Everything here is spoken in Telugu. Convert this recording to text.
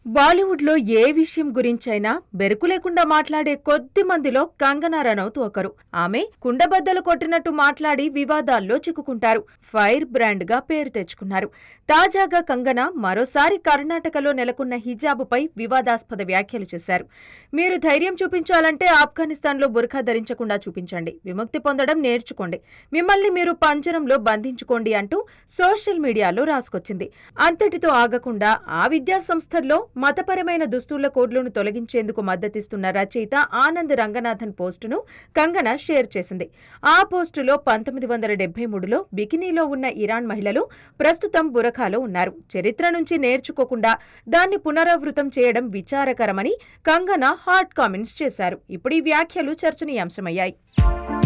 బాలీవుడ్ లో ఏ విషయం గురించైనా బెరుకు లేకుండా మాట్లాడే కొద్ది మందిలో కంగనా రనౌత్ ఒకరు ఆమె కుండబద్దలు కొట్టినట్టు మాట్లాడి వివాదాల్లో చిక్కుకుంటారు ఫైర్ బ్రాండ్ గా పేరు తెచ్చుకున్నారు తాజాగా కంగనా మరోసారి కర్ణాటకలో నెలకొన్న హిజాబుపై వివాదాస్పద వ్యాఖ్యలు చేశారు మీరు ధైర్యం చూపించాలంటే ఆఫ్ఘనిస్తాన్ లో బురఖా ధరించకుండా చూపించండి విముక్తి పొందడం నేర్చుకోండి మిమ్మల్ని మీరు పంజరంలో బంధించుకోండి అంటూ సోషల్ మీడియాలో రాసుకొచ్చింది అంతటితో ఆగకుండా ఆ విద్యా సంస్థల్లో మతపరమైన దుస్తుల కోడ్లను తొలగించేందుకు మద్దతిస్తున్న రచయిత ఆనంద్ రంగనాథన్ పోస్టును కంగన షేర్ చేసింది ఆ పోస్టులో పంతొమ్మిది వందల డెబ్బై మూడులో బికినీలో ఉన్న ఇరాన్ మహిళలు ప్రస్తుతం బురఖాలో ఉన్నారు చరిత్ర నుంచి నేర్చుకోకుండా దాన్ని పునరావృతం చేయడం విచారకరమని కంగన హాట్ కామెంట్స్ చేశారు ఇప్పుడు ఈ వ్యాఖ్యలు చర్చనీయాంశమయ్యాయి